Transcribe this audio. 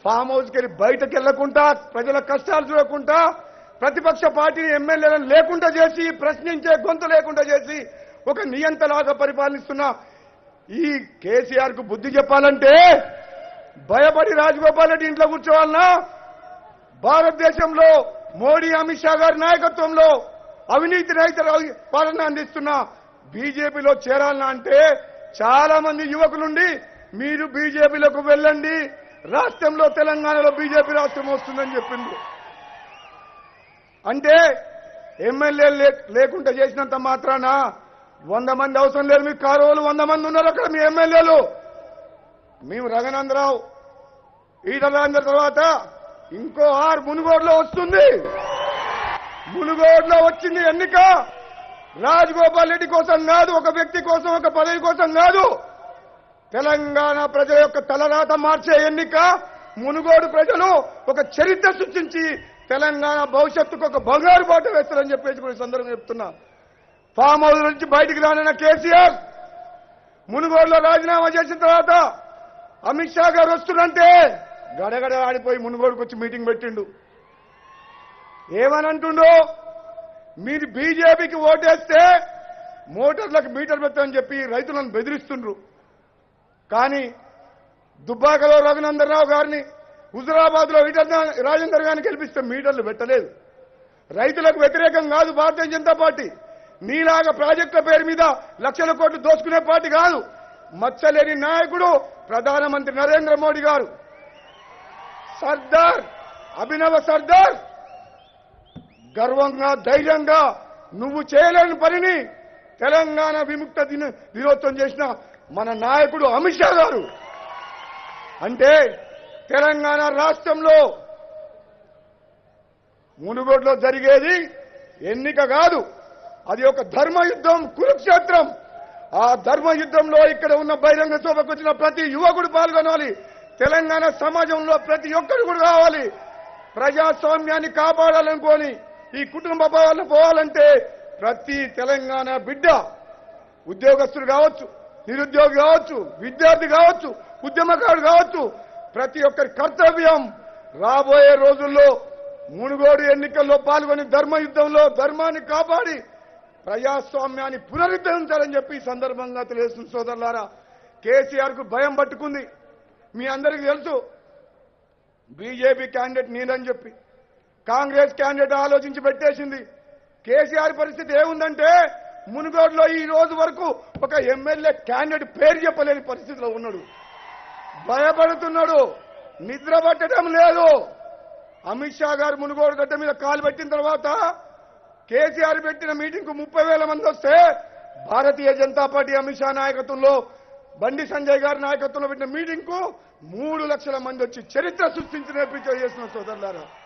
form హౌస్కి వెళ్ళి బయటకు వెళ్లకుండా ప్రజల కష్టాలు చూడకుండా ప్రతిపక్ష పార్టీని ఎమ్మెల్యేలను లేకుండా చేసి ప్రశ్నించే గొంతు లేకుండా చేసి ఒక నియంతలాగా పరిపాలిస్తున్న ఈ కేసీఆర్ కు బుద్ధి చెప్పాలంటే భయపడి రాజగోపాల్ రెడ్డి ఇంట్లో కూర్చోవాలనా భారతదేశంలో మోడీ అమిత్ షా గారి నాయకత్వంలో అవినీతి రహిత రా- పాలన అందిస్తున్న బీజేపీలో చేరాలన్నా అంటే చాలా మంది యువకులుండి మీరు బీజేపీలోకి వెళ్ళండి రాష్ట్రంలో తెలంగాణలో బీజేపీ రాష్ట్రం వస్తుందని చెప్పింది అంటే ఎమ్మెల్యే లేకుండా చేసినంత మాత్రాన వంద మంది అవసరం లేదు మీకు కారువలు వంద మంది ఉన్నారు అక్కడ మీ ఎమ్మెల్యేలు మేము రఘునందరావు ఈటల తర్వాత ఇంకో ఆరు మునుగోడులో వస్తుంది మునుగోడులో వచ్చింది ఎన్నిక రాజగోపాల్ రెడ్డి కోసం కాదు ఒక వ్యక్తి కోసం ఒక పదవి కోసం కాదు తెలంగాణ ప్రజల యొక్క తలరాత మార్చే ఎన్నిక మునుగోడు ప్రజలు ఒక చరిత్ర సృష్టించి తెలంగాణ భవిష్యత్తుకు ఒక బంగారు బాట వేస్తారని చెప్పేసి కూడా ఈ సందర్భంగా చెప్తున్నా ఫామ్ హౌస్ నుంచి బయటికి రానన్న కేసీఆర్ మునుగోడులో రాజీనామా చేసిన తర్వాత అమిత్ షా గారు వస్తుందంటే గడగడ ఆడిపోయి మునుగోడుకు వచ్చి మీటింగ్ పెట్టిండు ఏమని అంటుండో మీరు బీజేపీకి ఓటేస్తే మోటార్లకు మీటర్ పెట్టని చెప్పి రైతులను బెదిరిస్తుండ్రు కానీ దుబ్బాకలో రఘునందనరావు గారిని హుజురాబాద్ లో రాజేందర్ గారిని గెలిపిస్తే మీటర్లు పెట్టలేదు రైతులకు వ్యతిరేకం కాదు భారతీయ జనతా పార్టీ నీలాగా ప్రాజెక్టుల పేరు మీద లక్షల కోట్లు దోచుకునే పార్టీ కాదు మచ్చలేని నాయకుడు ప్రధానమంత్రి నరేంద్ర మోడీ గారు సర్దార్ అభినవ సర్దార్ గర్వంగా ధైర్యంగా నువ్వు చేయలేని పనిని తెలంగాణ విముక్త దిన దినోత్సవం చేసిన మన నాయకుడు అమిత్ షా గారు అంటే తెలంగాణ రాష్ట్రంలో మునుగోడులో జరిగేది ఎన్నిక కాదు అది ఒక ధర్మ యుద్ధం కురుక్షేత్రం ఆ ధర్మ యుద్ధంలో ఇక్కడ ఉన్న బహిరంగ సభకు వచ్చిన ప్రతి యువకుడు పాల్గొనాలి తెలంగాణ సమాజంలో ప్రతి ఒక్కరు కూడా కావాలి ప్రజాస్వామ్యాన్ని కాపాడాలనుకోని ఈ కుటుంబ భావాలను పోవాలంటే ప్రతి తెలంగాణ బిడ్డ ఉద్యోగస్తుడు కావచ్చు నిరుద్యోగి కావచ్చు విద్యార్థి కావచ్చు ఉద్యమకారుడు కావచ్చు ప్రతి ఒక్కరి కర్తవ్యం రాబోయే రోజుల్లో మునుగోడు ఎన్నికల్లో పాల్గొని ధర్మ యుద్ధంలో ధర్మాన్ని కాపాడి ప్రజాస్వామ్యాన్ని పునరుద్ధరించాలని చెప్పి ఈ సందర్భంగా తెలియజేస్తుంది సోదరులారా కేసీఆర్ కు భయం పట్టుకుంది మీ అందరికీ తెలుసు బీజేపీ క్యాండిడేట్ నేనని చెప్పి కాంగ్రెస్ క్యాండిడేట్ ఆలోచించి పెట్టేసింది కేసీఆర్ పరిస్థితి ఏముందంటే మునుగోడులో ఈ రోజు వరకు ఒక ఎమ్మెల్యే క్యాండిడేట్ పేరు చెప్పలేని పరిస్థితిలో ఉన్నాడు భయపడుతున్నాడు నిద్ర పట్టడం లేదు అమిత్ షా గారు మునుగోడు గడ్డ మీద కాలు పెట్టిన తర్వాత కేసీఆర్ పెట్టిన మీటింగ్ కు ముప్పై వేల మంది వస్తే భారతీయ జనతా పార్టీ అమిత్ షా నాయకత్వంలో బండి సంజయ్ గారి నాయకత్వంలో పెట్టిన మీటింగ్ కు మూడు లక్షల మంది వచ్చి చరిత్ర సృష్టించి నేర్పించే చేసిన సోదరులారా